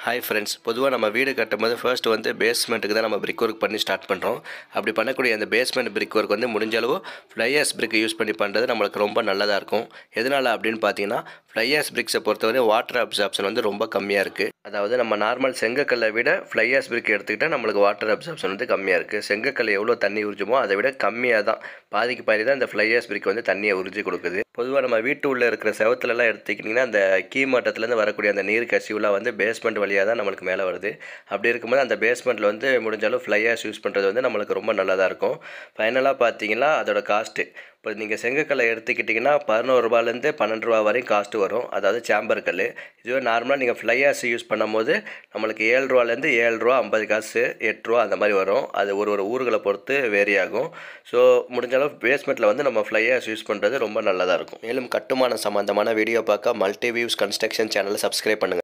hi friends பொதுவாக நம்ம வீடு கட்டும்போது ஃபர்ஸ்ட் வந்து பேஸ்மெண்ட்டுக்கு தான் நம்ம பிரிக் ஒர்க் பண்ணி ஸ்டார்ட் பண்ணுறோம் அப்படி பண்ணக்கூடிய அந்த பேஸ்மெண்ட் பிரிக் ஒர்க் வந்து முடிஞ்ச அளவு ஃப்ளையர்ஸ் பிரிக் யூஸ் பண்ணி பண்ணுறது நம்மளுக்கு ரொம்ப நல்லதாக இருக்கும் எதனால் அப்படின்னு பார்த்தீங்கன்னா ஃப்ளையர்ஸ் பிரிக்ஸை பொறுத்தவரை வாட்டர் அப்சார்ப்ஷன் வந்து ரொம்ப கம்மியாக இருக்குது அதாவது நம்ம நார்மல் செங்கக்கல்லை விட ஃப்ளையர்ஸ் பிரிக் எடுத்துக்கிட்டால் நம்மளுக்கு வாட்டர் அப்சார்ப்ஷன் வந்து கம்மியாக இருக்குது செங்கக்கல் எவ்வளோ தண்ணி உறிஞ்சுமோ அதை விட கம்மியாக தான் பாதிக்கு பாதி தான் இந்த ஃப்ளையர்ஸ் பிரிக் வந்து தண்ணியை உறிஞ்சி கொடுக்குது பொதுவாக நம்ம வீட்டு உள்ளே இருக்கிற செவத்துலலாம் எடுத்துக்கிட்டிங்கன்னா அந்த கீ மட்டத்துலேருந்து வரக்கூடிய அந்த நீர் கசிவுலாம் வந்து பேஸ்மெண்ட் வழியாக தான் நம்மளுக்கு மேலே வருது அப்படி இருக்கும்போது அந்த பேஸ்மெண்ட்டில் வந்து முடிஞ்சாலும் ஃப்ளையர்ஸ் யூஸ் பண்ணுறது வந்து நம்மளுக்கு ரொம்ப நல்லதாக இருக்கும் ஃபைனலாக பார்த்தீங்கன்னா அதோட காஸ்ட்டு இப்போ நீங்கள் செங்கக்கல்லை எடுத்துக்கிட்டிங்கன்னா பதினோரு ரூபாலேருந்து பன்னெண்டு ரூபா வரையும் காஸ்ட்டு வரும் அதாவது சாம்பர் கல் இதுவே நார்மலாக நீங்கள் ஃப்ளையர்ஸ் யூஸ் பண்ணும்போது நம்மளுக்கு ஏழு ரூபாலேருந்து ஏழு ரூபா ஐம்பது காசு எட்டு ரூபா அந்த மாதிரி வரும் அது ஒரு ஒரு ஊர்களை பொறுத்து வேரி ஆகும் ஸோ முடிஞ்ச அளவு பேஸ்மெண்ட்டில் வந்து நம்ம ஃப்ளையர்ஸ் யூஸ் பண்ணுறது ரொம்ப நல்லதாக இருக்கும் மேலும் கட்டுமானம் சம்மந்தமான வீடியோ பார்க்க மல்டி வியூஸ் கன்ஸ்ட்ரக்ஷன் சேனலை சப்ஸ்கிரைப் பண்ணுங்கள்